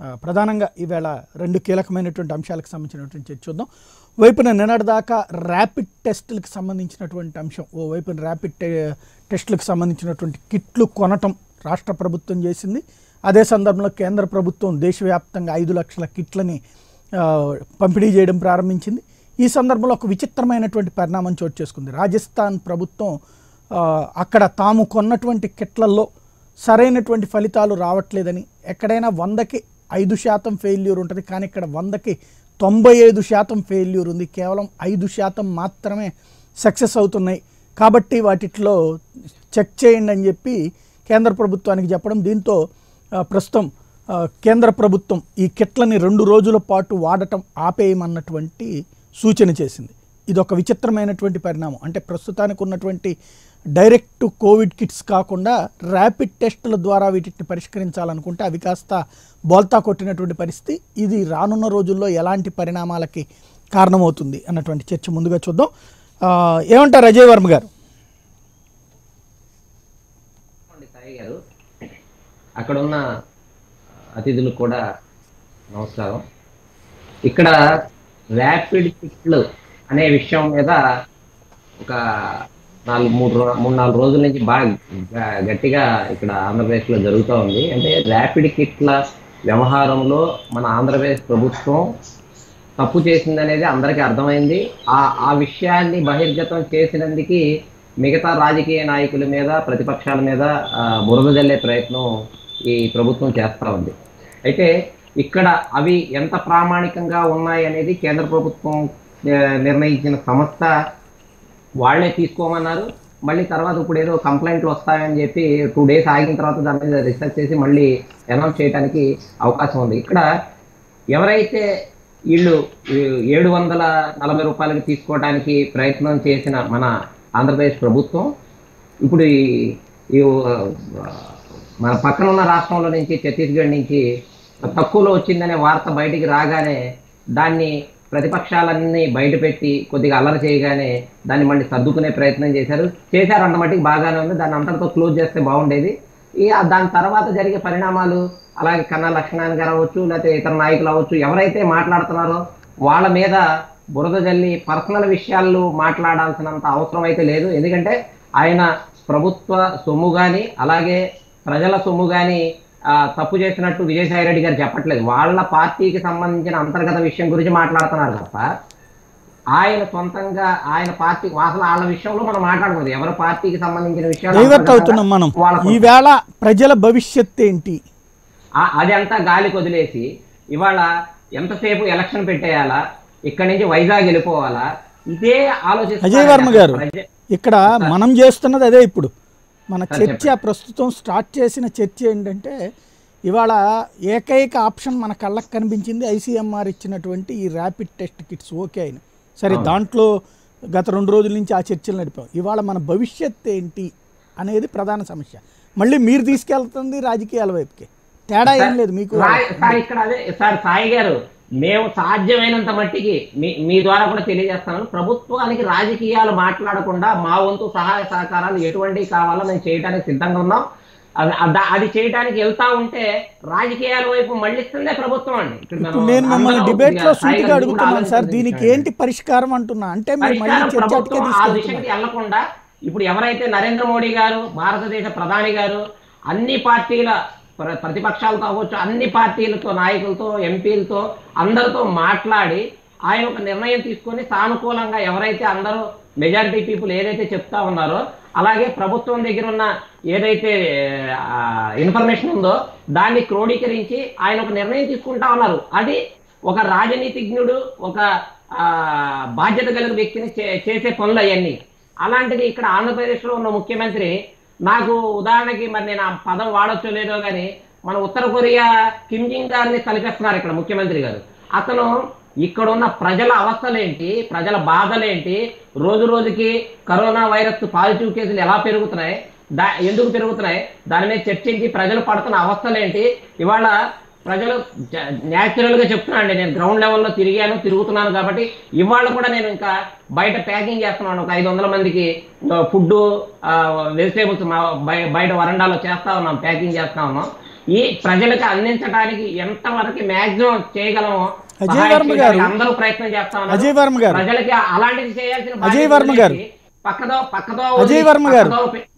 ఆ, ప్రధానంగా ఈవేళ రెండు కీలకమైనటువంటి అంశాలకు సంబంధించినటువంటి చర్చ చూద్దాం వైపున నిన్నటిదాకా ర్యాపిడ్ టెస్టులకు సంబంధించినటువంటి అంశం ఓ వైపున ర్యాపిడ్ టె- టెస్టులకు సంబంధించినటువంటి కిట్లు కొనటం రాష్ట్ర ప్రభుత్వం చేసింది అదే సందర్భంలో కేంద్ర ప్రభుత్వం దేశవ్యాప్తంగా ఐదు లక్షల కిట్లని ఆ, పంపిణీ చేయడం ప్రారంభించింది ఈ సందర్భంలో ఒక విచిత్రమైనటువంటి పరిణామం చోటు చేసుకుంది రాజస్థాన్ ప్రభుత్వం ఆ, అక్కడ తాము కొన్నటువంటి కిట్లలో సరైనటువంటి ఫలితాలు రావట్లేదని ఎక్కడైనా వందకి ఐదు శాతం ఫెయిల్యూర్ ఉంటుంది కానీ ఇక్కడ వందకి తొంభై ఐదు శాతం ఫెయిల్యూర్ ఉంది కేవలం ఐదు శాతం మాత్రమే సక్సెస్ అవుతున్నాయి కాబట్టి వాటిట్లో చెక్ చేయండి అని చెప్పి కేంద్ర ప్రభుత్వానికి చెప్పడం దీంతో ఆ, ప్రస్తుతం ఆ, కేంద్ర ప్రభుత్వం ఈ కిట్లని రెండు రోజుల పాటు వాడటం ఆపేయమన్నటువంటి సూచన చేసింది ఇది ఒక విచిత్రమైనటువంటి పరిణామం అంటే ప్రస్తుతానికి ఉన్నటువంటి డైరెక్ట్ కోవిడ్ కిట్స్ కాకుండా ర్యాపిడ్ టెస్టుల ద్వారా వీటిని పరిష్కరించాలనుకుంటే అవి కాస్త బోల్తా కొట్టినటువంటి పరిస్థితి ఇది రానున్న రోజుల్లో ఎలాంటి పరిణామాలకి కారణమవుతుంది అన్నటువంటి చర్చ ముందుగా చూద్దాం ఆ, ఏమంటారు అజయ్ వర్మ గారు చెప్పండి సాయి గారు అక్కడ ఉన్న అతిథులకు కూడా నమస్కారం ఇక్కడ ర్యాపిడ్ కిట్లు అనే విషయం మీద ఒక నాలుగు మూడు రో- మూడు నాలుగు రోజుల నుంచి బాగా గ- గట్టిగా ఇక్కడ ఆంధ్రప్రదేశ్లో జరుగుతూ ఉంది అంటే ర్యాపిడ్ కిట్ల వ్యవహారంలో మన ఆంధ్రప్రదేశ్ ప్రభుత్వం తప్పు చేసిందనేది అందరికీ అర్థమైంది ఆ ఆ విషయాన్ని బహిర్గతం చేసినందుకు మిగతా రాజకీయ నాయకుల మీద ప్రతిపక్షాల మీద ఆ, బురద జల్లే ప్రయత్నం ఈ ప్రభుత్వం చేస్తూ ఉంది అయితే ఇక్కడ అవి ఎంత ప్రామాణికంగా ఉన్నాయి అనేది కేంద్ర ప్రభుత్వం ఆ, నిర్ణయించిన సంస్థ వాళ్ళే తీసుకోమన్నారు మళ్ళీ తర్వాత ఇప్పుడు ఏదో కంప్లైంట్లు వస్తాయని చెప్పి టూ డేస్ ఆగిన తర్వాత దాని మీద రీసెర్చ్ చేసి మళ్ళీ అనౌన్స్ చేయడానికి అవకాశం ఉంది ఇక్కడ ఎవరైతే వీళ్ళు ఏడు వందల నలభై రూపాయలకి తీసుకోవడానికి ప్రయత్నం చేసిన మన ఆంధ్రప్రదేశ్ ప్రభుత్వం ఇప్పుడు ఈ ఈ, ఆ, మన పక్కన ఉన్న రాష్ట్రంలో నుంచి ఛత్తీస్గఢ్ నుంచి తక్కువలో వచ్చిందనే వార్త బయటికి రాగానే దాన్ని ప్రతిపక్షాలన్నీ బయటపెట్టి కొద్దిగా అల్లరి చేయగానే దాన్ని మళ్ళీ సర్దుకునే ప్రయత్నం చేశారు చేశారు అంత మట్టికి బాగానే ఉంది దాన్ని అంతటితో క్లోజ్ చేస్తే బాగుండేది ఈ ఆ దాని తర్వాత జరిగే పరిణామాలు అలాగే కన్నా లక్ష్మీనారాయణ గారు అవ్వచ్చు లేకపోతే ఇతర నాయకులు అవ్వచ్చు ఎవరైతే మాట్లాడుతున్నారో వాళ్ళ మీద బురద జల్లి పర్సనల్ విషయాలు మాట్లాడాల్సినంత అవసరం అయితే లేదు ఎందుకంటే ఆయన ప్రభుత్వ సొమ్ము కానీ అలాగే ప్రజల సొమ్ము కానీ తప్పు చేసినట్టు విజయసాయి రెడ్డి గారు చెప్పట్లేదు వాళ్ళ పార్టీకి సంబంధించిన అంతర్గత విషయం గురించి మాట్లాడుతున్నారు తప్ప ఆయన సొంతంగా ఆయన పార్టీ అసలు వాళ్ళ విషయంలో మనం మాట్లాడకూడదు ఎవరి పార్టీకి సంబంధించిన విషయాలు డైవర్ట్ అంతర్గతంగా అవుతున్నాం మనం వాళ్ళ ఈవేళ ప్రజల భవిష్యత్ ఏంటి ఆ- అదంతా గాలికి వదిలేసి ఇవాళ ఎంతసేపు ఎలక్షన్ పెట్టేయాలా ఇక్కడి నుంచి వైజాగ్ వెళ్ళిపోవాలా ఇదే ఆలోచిస్తున్నారు అజయ్ వర్మ గారు ప్రజ- ఇక్కడ మనం చేస్తున్నది అదే ఇప్పుడు మన చర్చ ప్రస్తుతం స్టార్ట్ చేసిన చర్చ ఏంటంటే ఇవాళ ఏకైక ఆప్షన్ మన కళ్ళకు కనిపించింది ఐసీఎంఆర్ ఇచ్చినటువంటి ఈ ర్యాపిడ్ టెస్ట్ కిట్స్ ఓకే అయిన సరే దాంట్లో గత రెండు రోజుల నుంచి ఆ చర్చలు నడిపాం ఇవాళ మన భవిష్యత్ ఏంటి అనేది ప్రధాన సమస్య మళ్ళీ మీరు తీసుకెళ్తుంది రాజకీయాల వైపుకి తేడా ఏం లేదు మీకు సాయి- సార్ ఇక్కడ అదే సార్ సాయి గారు మేము సాధ్యమైనంత మట్టికి మీ మీ ద్వారా కూడా తెలియజేస్తున్నాను ప్రభుత్వానికి రాజకీయాలు మాట్లాడకుండా మా వంతు సహాయ సహకారాలు ఎటువంటివి కావాలో మేము చేయడానికి సిద్ధంగా ఉన్నాం అది అద- అది చేయడానికి వెళ్తా ఉంటే రాజకీయాల వైపు మళ్ళిస్తుందే ప్రభుత్వం అండి ఇక్కడ మనం ఇప్పుడు నేను మిమ్మల్ని అందరం డిబేట్ లో కొద్దిగా సాయి సూటిగా గారు కూడా అడుగుతున్నాను సార్ ఆలోచించాల్సిన దీనికి విషయం ఏంటి పరిష్కారం అంటున్నా అంటే మీరు మళ్ళీ పరిష్కారం చర్చకే ప్రభుత్వం ఆ తీసుకెళ్తున్నారు దిశకి వెళ్లకుండా ఇప్పుడు ఎవరైతే నరేంద్ర మోడీ గారు భారతదేశ ప్రధాని గారు అన్ని పార్టీల ప్ర- ప్రతిపక్షాలతో అవ్వచ్చు అన్ని పార్టీలతో నాయకులతో ఎంపీలతో అందరితో మాట్లాడి ఆయన ఒక నిర్ణయం తీసుకొని సానుకూలంగా ఎవరైతే అందరూ మెజారిటీ పీపుల్ ఏదైతే చెప్తా ఉన్నారో అలాగే ప్రభుత్వం దగ్గర ఉన్న ఏదైతే ఇన్ఫర్మేషన్ ఉందో దాన్ని క్రోడీకరించి ఆయన ఒక నిర్ణయం తీసుకుంటా ఉన్నారు అది ఒక రాజనీతిజ్ఞుడు ఒక ఆ, బాధ్యత కలిగిన వ్యక్తిని చే- చేసే పనులు అవన్నీ అలాంటిది ఇక్కడ ఆంధ్రప్రదేశ్లో ఉన్న ముఖ్యమంత్రి నాకు ఉదాహరణకి మరి నేను ఆ పదం వాడొచ్చో లేదో కానీ మన ఉత్తర కొరియా కిమ్ జింగ్ గారిని తలిపేస్తున్నారు ఇక్కడ ముఖ్యమంత్రి గారు అతను ఇక్కడ ఉన్న ప్రజల అవస్థలేంటి ప్రజల బాధలేంటి రోజు రోజుకి కరోనా వైరస్ పాజిటివ్ కేసులు ఎలా పెరుగుతున్నాయి దా ఎందుకు పెరుగుతున్నాయి దాని మీద చర్చించి ప్రజలు పడుతున్న అవస్థలేంటి ఇవాళ ప్రజలు న్యాచురల్ గా చెప్తున్నాను నేను గ్రౌండ్ లెవెల్లో తిరిగాను తిరుగుతున్నాను కాబట్టి ఇవాళ కూడా నేను ఇంకా బయట ప్యాకింగ్ చేస్తున్నాను ఒక ఐదు వందల మందికి ఫుడ్ వెజిటేబుల్స్ బయట వరండాలో చేస్తా ఉన్నాం ప్యాకింగ్ చేస్తా ఉన్నాం ఈ ప్రజలకు అందించడానికి ఎంతవరకు మాక్సిమం చేయగలమో అజయ్ సహాయం వర్మ చేయడానికి గారు. అందరూ ప్రయత్నం చేస్తా ఉన్నారు. అజయ్ వర్మ గారు. ప్రజలకి అలాంటిది చేయాల్సిన అజయ్ బాధ్యత వర్మ గారు. వదిలేసి పక్కదో పక్కదో అజయ్ వదిలి- వర్మ గారు. పక్కదో పె-